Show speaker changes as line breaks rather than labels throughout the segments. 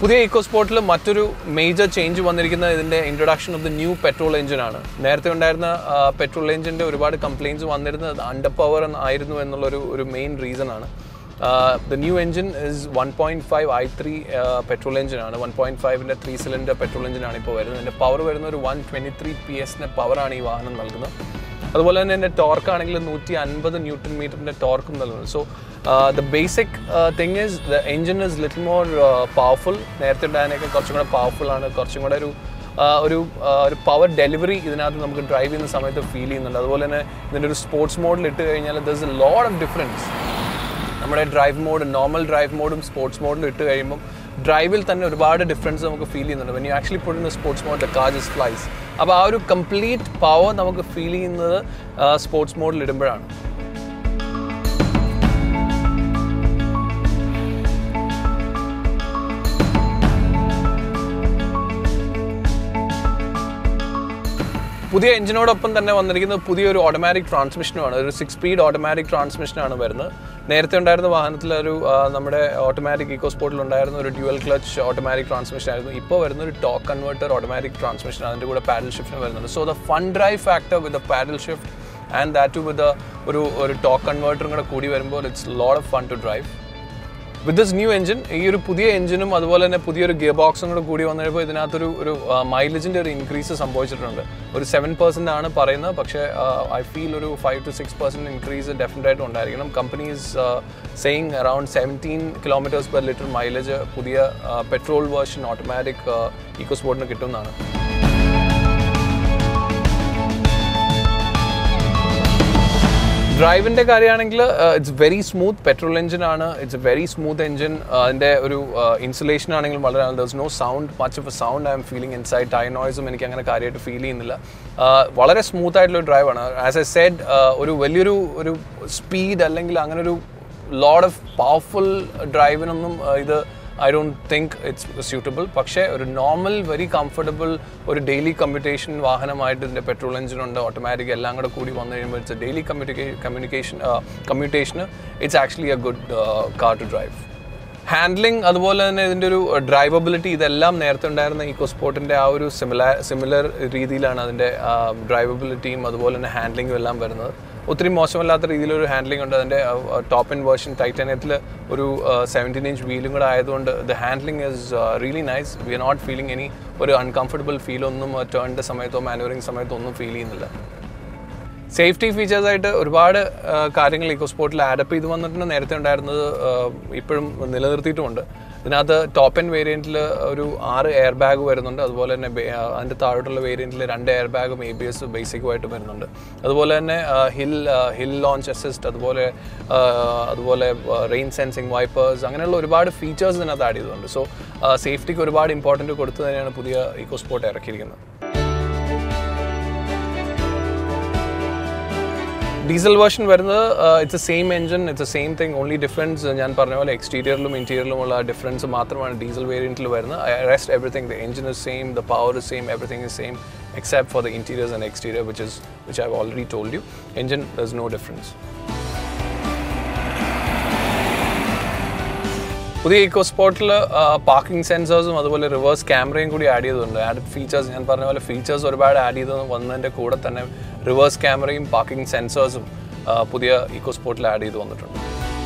പുതിയ ഇക്കോ സ്പോർട്ടിൽ മറ്റൊരു major change വന്നിരിക്കുന്നത് ഇതിൻ്റെ introduction of the new petrol എഞ്ചിനാണ് നേരത്തെ ഉണ്ടായിരുന്ന പെട്രോൾ എഞ്ചിൻ്റെ ഒരുപാട് കംപ്ലയിൻസ് വന്നിരുന്നത് അണ്ടർ പവർ ആയിരുന്നു എന്നുള്ളൊരു ഒരു മെയിൻ റീസൺ ആണ് the new engine is one point five I three petrol എഞ്ചിനാണ് വൺ പോയിൻറ്റ് ഫൈവിൻ്റെ ത്രീ സിലിണ്ടർ പെട്രോൾ എഞ്ചിനാണ് ഇപ്പോൾ വരുന്നത് ഇതിൻ്റെ പവർ വരുന്ന ഒരു വൺ ട്വൻറ്റി ത്രീ പി എസിൻ്റെ പവറാണ് ഈ വാഹനം നൽകുന്നത് അതുപോലെ തന്നെ എൻ്റെ ടോർക്ക് ആണെങ്കിൽ നൂറ്റി അൻപത് ന്യൂട്ടൺ മീറ്ററിൻ്റെ ടോർക്കും നൽകുന്നത് so the basic thing is the engine is little more powerful നേരത്തെ ഉണ്ടായതിനൊക്കെ കുറച്ചും കൂടെ പവർഫുൾ ആണ് കുറച്ചും കൂടെ ഒരു ആ, ഒരു ആ, ഒരു പവർ ഡെലിവറി ഇതിനകത്ത് നമുക്ക് ഡ്രൈവ് ചെയ്യുന്ന സമയത്ത് ഫീൽ ചെയ്യുന്നുണ്ട് അതുപോലെ തന്നെ ഇതിൻ്റെ ഒരു സ്പോർട്സ് മോഡിൽ ഇട്ട് കഴിഞ്ഞാൽ there is a lot of difference നമ്മുടെ ഡ്രൈവ് മോഡ് നോർമൽ ഡ്രൈവ് മോഡും സ്പോർട്സ് മോഡിലും ഇട്ട് കഴിയുമ്പം ഡ്രൈവിൽ തന്നെ ഒരുപാട് ഡിഫറൻസ് നമുക്ക് ഫീൽ ചെയ്യുന്നുണ്ട് when you actually put in sports mode the car just flies അപ്പോൾ ആ ഒരു കംപ്ലീറ്റ് പവർ നമുക്ക് ഫീൽ ചെയ്യുന്നത് സ്പോർട്സ് മോഡിൽ ഇടുമ്പോഴാണ് പുതിയ എഞ്ചിനോടൊപ്പം തന്നെ വന്നിരിക്കുന്നത് പുതിയൊരു ഓട്ടോമാറ്റിക് ട്രാൻസ്മിഷനുമാണ് ഒരു സിക്സ് സ്പീഡ് ഓട്ടോമാറ്റിക് ട്രാൻസ്മിഷനാണ് വരുന്നത് നേരത്തെ ഉണ്ടായിരുന്ന വാഹനത്തിൽ ഒരു ആ, നമ്മുടെ ഓട്ടോമാറ്റിക് ഇക്കോ സ്പോർട്ടിൽ ഉണ്ടായിരുന്ന ഒരു ഡ്യുവൽ ക്ലച്ച് ഓട്ടോമാറ്റിക് ട്രാൻസ്മിഷൻ ആയിരുന്നു ഇപ്പോൾ വരുന്ന ഒരു ടോക്ക് കൺവേർട്ടർ ഓട്ടോമാറ്റിക് ട്രാൻസ്മിഷൻ അതിൻ്റെ കൂടെ പാഡൽ ഷിഫ്റ്റിന് വരുന്നുണ്ട് so the fun drive factor with the paddle shift and that too with ഒരു ഒരു ടോക്ക് കൺവേർട്ടറും കൂടെ കൂടി വരുമ്പോൾ it's lot of fun to drive with this new engine ഈ ഒരു പുതിയ എഞ്ചിനും അതുപോലെ തന്നെ പുതിയൊരു ഗിയർ ബോക്സും കൂടെ കൂടി വന്നപ്പോൾ ഇതിനകത്തൊരു ഒരു മൈലേജിൻ്റെ ഒരു ഇൻക്രീസ് സംഭവിച്ചിട്ടുണ്ട് ഒരു സെവൻ പെർസെൻ്റ് ആണ് പറയുന്നത് പക്ഷേ ഐ ഫീൽ ഒരു five to six percent increase definite ആയിട്ട് ഉണ്ടായിരിക്കണം companies saying around seventeen kilometres per litre mileage പുതിയ പെട്രോൾ വേർഷൻ ഓട്ടോമാറ്റിക് ഈക്കോ സ്പോർട്ടിന് കിട്ടുന്നതാണ് ഡ്രൈവിൻ്റെ കാര്യമാണെങ്കിൽ it's very smooth petrol engine ആണ് it's a very smooth engine അതിൻ്റെ ഒരു ഇൻസുലേഷൻ ആണെങ്കിലും വളരെ there's no sound much of a sound I'm feeling inside tyre നോയ്സും എനിക്ക് അങ്ങനെ കാര്യമായിട്ട് ഫീൽ ചെയ്യുന്നില്ല Uh, വളരെ സ്മൂത്ത് ആയിട്ടുള്ള ഡ്രൈവാണ് ആസ് എ സെഡ് ഒരു വലിയൊരു ഒരു സ്പീഡ് അല്ലെങ്കിൽ അങ്ങനെ ഒരു ലോഡ് ഓഫ് പവർഫുൾ ഡ്രൈവിനൊന്നും uh, ഇത് I don't think it's suitable പക്ഷേ ഒരു നോർമൽ വെരി കംഫർട്ടബിൾ ഒരു ഡെയിലി കമ്മ്യൂട്ടേഷൻ വാഹനമായിട്ട് ഇതിൻ്റെ പെട്രോൾ എഞ്ചിനുണ്ട് ഓട്ടോമാറ്റിക് എല്ലാം കൂടെ കൂടി വന്നു കഴിയുമ്പോൾ ഇറ്റ്സ് ഡെയിലി കമ്മ്യൂണിക്കേ കമ്മ്യൂണിക്കേഷൻ കമ്മ്യൂട്ടേഷന് it's actually a good car to drive handling അതുപോലെ തന്നെ ഇതിൻ്റെ ഒരു ഡ്രൈവബിലിറ്റി ഇതെല്ലാം നേരത്തെ ഉണ്ടായിരുന്ന ഈക്കോ സ്പോർട്ടിൻ്റെ ആ ഒരു സിമിലർ സിമിലർ രീതിയിലാണ് അതിൻ്റെ ഡ്രൈവബിലിറ്റിയും അതുപോലെ തന്നെ ഹാൻഡ്ലിങ്ങും എല്ലാം വരുന്നത് ഒത്തിരി മോശമല്ലാത്ത രീതിയിലൊരു ഹാൻഡ്ലിംഗ് ഉണ്ട് അതിൻ്റെ ടോപ്പ് ഇൻ വേർഷൻ ടൈറ്റാനിയത്തിൽ ഒരു സെവൻറ്റീൻ ഇഞ്ച് വീലും കൂടെ ആയതുകൊണ്ട് the handling is really nice we are not feeling any ഒരു അൺകംഫർട്ടബിൾ ഫീൽ ഒന്നും ടേണിൻ്റെ സമയത്തോ മാനുവറിങ് സമയത്തോ ഒന്നും ഫീൽ ചെയ്യുന്നില്ല സേഫ്റ്റി ഫീച്ചേഴ്സ് ആയിട്ട് ഒരുപാട് ആ, കാര്യങ്ങൾ ഇക്കോ സ്പോർട്ടിൽ ആഡപ്പ് ചെയ്ത് വന്നിട്ടുണ്ട് നേരത്തെ ഉണ്ടായിരുന്നത് ആ, ഇപ്പോഴും നിലനിർത്തിയിട്ടുമുണ്ട് ഇതിനകത്ത് ടോപ്പ് എൻ വേരിയൻറ്റിൽ ഒരു ആറ് എയർ ബാഗ് വരുന്നുണ്ട് അതുപോലെ തന്നെ ബേ- ആ, അതിൻ്റെ താഴോട്ടുള്ള വേരിയൻറ്റിൽ രണ്ട് എയർ ബാഗും എ ബി എസ് ബേസിക്കുമായിട്ട് വരുന്നുണ്ട് അതുപോലെ തന്നെ ഹിൽ ഹിൽ ലോഞ്ച് അസിസ്റ്റ് അതുപോലെ ആ, അതുപോലെ റെയിൻ സെൻസിങ് വൈപ്പേഴ്സ് അങ്ങനെയുള്ള ഒരുപാട് ഫീച്ചേഴ്സ് ഇതിനകത്ത് ആഡ് ചെയ്തിട്ടുണ്ട് സോ സേഫ്റ്റിക്ക് ഒരുപാട് ഇമ്പോർട്ടൻറ്റ് കൊടുത്ത് തന്നെയാണ് പുതിയ ഇക്കോ സ്പോർട്ട് ഇറക്കിയിരിക്കുന്നത് ഡീസൽ വേർഷൻ വരുന്നത് it's a same engine it's a same thing only difference ഞാൻ പറഞ്ഞ പോലെ എക്സ്റ്റീരിയറിലും ഇൻറ്റീരിയറിലുമുള്ള ഡിഫറൻസ് മാത്രമാണ് ഡീസൽ വേരിയൻറ്റിൽ വരുന്നത് rest everything the engine is same the power is same everything is same except for the interiors and exterior which is which I already told you engine does no difference പുതിയ eco സ്പോർട്ടിൽ parking സെൻസേഴ്സും അതുപോലെ reverse ക്യാമറയും കൂടി add ചെയ്തിട്ടുണ്ട് added features ഞാൻ പറഞ്ഞ പോലെ ഫീച്ചേഴ്സ് ഒരുപാട് ആഡ് ചെയ്ത് വന്നതിൻ്റെ കൂടെ തന്നെ റിവേഴ്സ് ക്യാമറയും പാർക്കിംഗ് സെൻസേഴ്സും പുതിയ ഇക്കോ സ്പോർട്ടിൽ ആഡ് ചെയ്ത് വന്നിട്ടുണ്ട്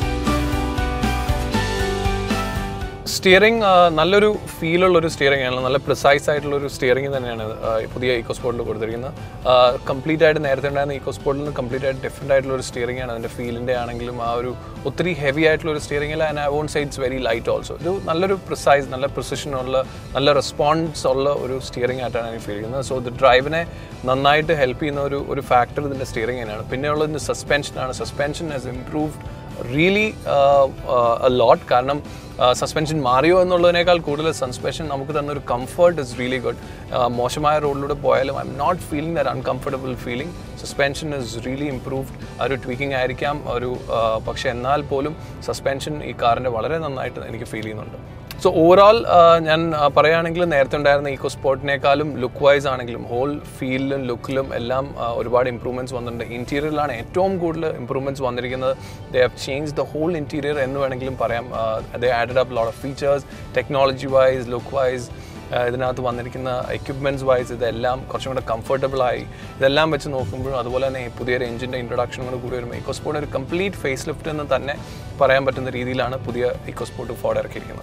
സ്റ്റിയറിംഗ് നല്ലൊരു ഫീലുള്ള ഒരു സ്റ്റിയറിംഗ് ആണ് നല്ല പ്രിസൈസ് ആയിട്ടുള്ള ഒരു സ്റ്റിയറിംഗ് തന്നെയാണ് ആ, ഈ പുതിയ ഇക്കോ സ്പോർട്ടിൽ കൊടുത്തിരിക്കുന്നത് കംപ്ലീറ്റ് ആയിട്ട് നേരത്തെ ഉണ്ടായിരുന്ന ഇക്കോ സ്പോർട്ടിൽ നിന്ന് കംപ്ലീറ്റ് ആയിട്ട് ഡിഫറെൻ്റ് ആയിട്ടുള്ള ഒരു സ്റ്റിയറിംഗ് ആണ് അതിൻ്റെ ഫീലിൻ്റെ ആണെങ്കിലും ആ ഒരു ഒത്തിരി ഹെവി ആയിട്ടുള്ള ഒരു സ്റ്റിയറിംഗ് അല്ല and I won't say it's very light also ഒരു നല്ലൊരു പ്രിസൈസ് നല്ല പ്രിസിഷൻ ഉള്ള നല്ല റെസ്പോൺസ് ഉള്ള ഒരു സ്റ്റിയറിംഗ് ആയിട്ടാണ് എനിക്ക് ഫീൽ ചെയ്യുന്നത് സോ ഇത് ഡ്രൈവിനെ നന്നായിട്ട് ഹെൽപ്പ് ചെയ്യുന്ന ഒരു ഒരു ഫാക്ടർ ഇതിൻ്റെ സ്റ്റിയറിംഗ് തന്നെയാണ് പിന്നെയുള്ളത് ഇതിൻ്റെ സസ്പെൻഷനാണ് suspension has improved really a lot കാരണം സസ്പെൻഷൻ മാറിയോ എന്നുള്ളതിനേക്കാൾ കൂടുതൽ സസ്പെൻഷൻ നമുക്ക് തന്നൊരു കംഫർട്ട് ഇസ് റിയലി ഗുഡ് മോശമായ റോഡിലൂടെ പോയാലും I'm not feeling that uncomfortable feeling suspension is really improved ആ ഒരു ട്വീക്കിംഗ് ആയിരിക്കാം ഒരു ആ, പക്ഷേ എന്നാൽ പോലും സസ്പെൻഷൻ ഈ കാറിൻ്റെ വളരെ നന്നായിട്ട് എനിക്ക് ഫീൽ ചെയ്യുന്നുണ്ട് സോ ഓവറോൾ ഞാൻ ആ, പറയുകയാണെങ്കിൽ നേരത്തെ ഉണ്ടായിരുന്ന ഈക്കോ സ്പോർട്ടിനേക്കാളും ലുക്ക് വൈസ് ആണെങ്കിലും ഹോൾ ഫീലിലും ലുക്കിലും എല്ലാം ആ, ഒരുപാട് ഇമ്പ്രൂവ്മെൻറ്റ്സ് വന്നിട്ടുണ്ട് ഇൻറ്റീരിയറിലാണ് ഏറ്റവും കൂടുതൽ ഇമ്പ്രൂവ്മെൻറ്റ്സ് വന്നിരിക്കുന്നത് they have change the whole interior എന്ന് വേണമെങ്കിലും പറയാം they added up lot of features technology wise look wise ഇതിനകത്ത് വന്നിരിക്കുന്ന എക്യുപ്മെൻറ്റ്സ് വൈസ് ഇതെല്ലാം കുറച്ചും കൂടെ comfortable ആയി ഇതെല്ലാം വെച്ച് നോക്കുമ്പോഴും അതുപോലെ തന്നെ ഈ പുതിയൊരു എഞ്ചിൻ്റെ ഇൻട്രൊഡക്ഷൻ കൂടെ കൂടി വരുമ്പോൾ ഇക്കോസ്പോർട്ട് ഒരു കംപ്ലീറ്റ് ഫേസ് ലിഫ്റ്റ് എന്ന് തന്നെ പറയാൻ പറ്റുന്ന രീതിയിലാണ് പുതിയ ഇക്കോസ്പോർട്ട് ഫോർഡ് ഇറക്കിയിരിക്കുന്നത്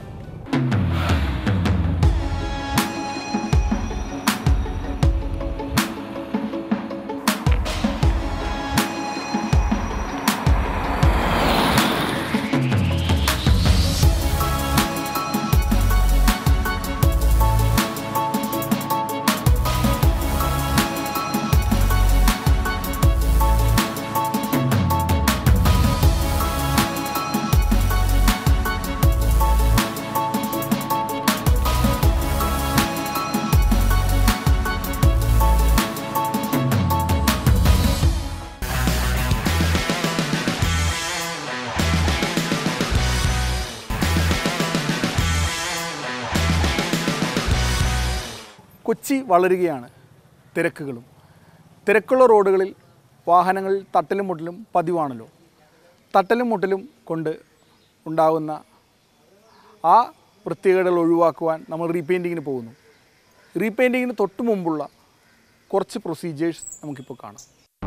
കൊച്ചി വളരുകയാണ് തിരക്കുകളും തിരക്കുള്ള റോഡുകളിൽ വാഹനങ്ങൾ തട്ടലും മുട്ടലും പതിവാണല്ലോ തട്ടലും മുട്ടലും കൊണ്ട് ഉണ്ടാകുന്ന ആ വൃത്തികേടുകൾ ഒഴിവാക്കുവാൻ നമ്മൾ റീപെയിൻറ്റിങ്ങിന് പോകുന്നു റീപെയിൻറ്റിങ്ങിന് തൊട്ട് മുമ്പുള്ള കുറച്ച് പ്രൊസീജിയേഴ്സ് നമുക്കിപ്പോൾ കാണാം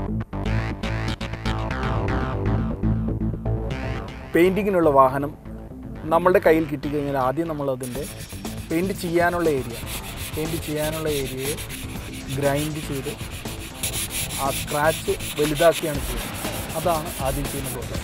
പെയിൻറ്റിങ്ങിനുള്ള വാഹനം നമ്മളുടെ കയ്യിൽ കിട്ടിക്കഴിഞ്ഞാൽ ആദ്യം നമ്മൾ അതിൻ്റെ പെയിൻറ്റ് ചെയ്യാനുള്ള ഏരിയ പെയിൻറ്റ് ചെയ്യാനുള്ള ഏരിയയെ ഗ്രൈൻഡ് ചെയ്ത് ആ സ്ക്രാച്ച് വലുതാക്കിയാണ് ചെയ്യുന്നത് അതാണ് ആദ്യം ചെയ്യുന്ന പ്രോസസ്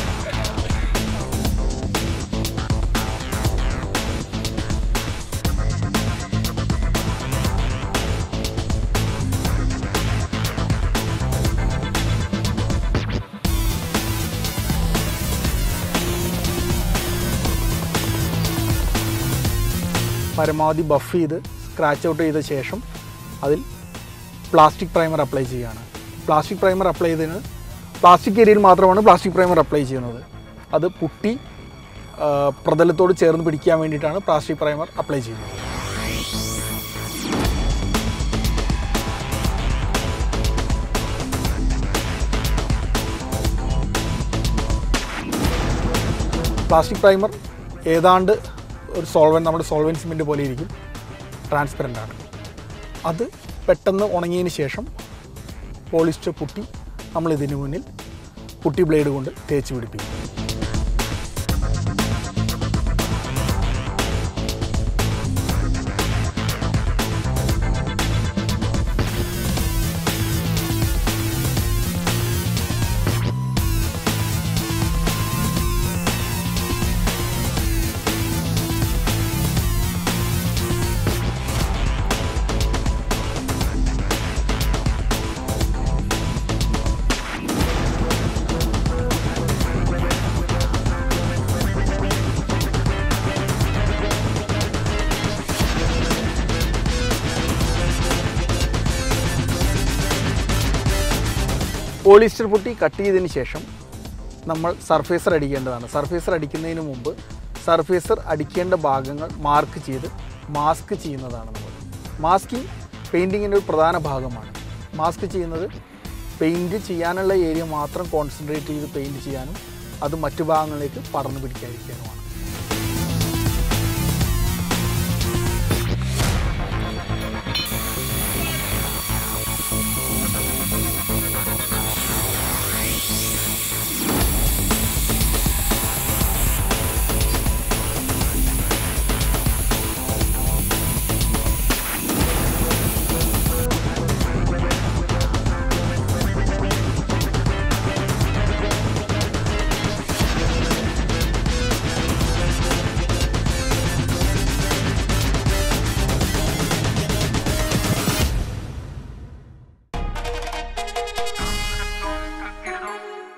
പരമാവധി ബഫ് ചെയ്ത് സ്ക്രാച്ച് ഔട്ട് ചെയ്ത ശേഷം അതിൽ പ്ലാസ്റ്റിക് പ്രൈമർ അപ്ലൈ ചെയ്യുകയാണ് പ്ലാസ്റ്റിക് പ്രൈമർ അപ്ലൈ ചെയ്തതിന് പ്ലാസ്റ്റിക് ഏരിയയിൽ മാത്രമാണ് പ്ലാസ്റ്റിക് പ്രൈമർ അപ്ലൈ ചെയ്യുന്നത് അത് പുട്ടി ആ, പ്രതലത്തോട് ചേർന്ന് പിടിക്കാൻ വേണ്ടിയിട്ടാണ് പ്ലാസ്റ്റിക് പ്രൈമർ അപ്ലൈ ചെയ്യുന്നത് പ്ലാസ്റ്റിക് പ്രൈമർ ഏതാണ്ട് ഒരു സോൾവൻ നമ്മുടെ സോൾവൻ സിമെൻറ്റ് പോലെ ഇരിക്കും ട്രാൻസ്പെറൻ്റ് ആണ് അത് പെട്ടെന്ന് ഉണങ്ങിയതിന് ശേഷം പോളിസ്റ്റർ പുട്ടി നമ്മൾ ഇതിന് മുന്നിൽ പുട്ടി ബ്ലേഡ് കൊണ്ട് തേച്ച് പിടിപ്പിക്കും പോളിസ്റ്റർ പുട്ടി കട്ട് ചെയ്തതിന് ശേഷം നമ്മൾ സർഫേസർ അടിക്കേണ്ടതാണ് സർഫേസർ അടിക്കുന്നതിന് മുമ്പ് സർഫേസർ അടിക്കേണ്ട ഭാഗങ്ങൾ മാർക്ക് ചെയ്ത് മാസ്ക് ചെയ്യുന്നതാണ് നമ്മൾ മാസ്കിങ് പെയിൻറ്റിങ്ങിൻ്റെ ഒരു പ്രധാന ഭാഗമാണ് മാസ്ക് ചെയ്യുന്നത് പെയിൻറ്റ് ചെയ്യാനുള്ള ഏരിയ മാത്രം കോൺസെൻട്രേറ്റ് ചെയ്ത് പെയിൻറ്റ് ചെയ്യാനും അത് മറ്റു ഭാഗങ്ങളിലേക്ക് പടർന്നു പിടിക്കാതിരിക്കാനുമാണ്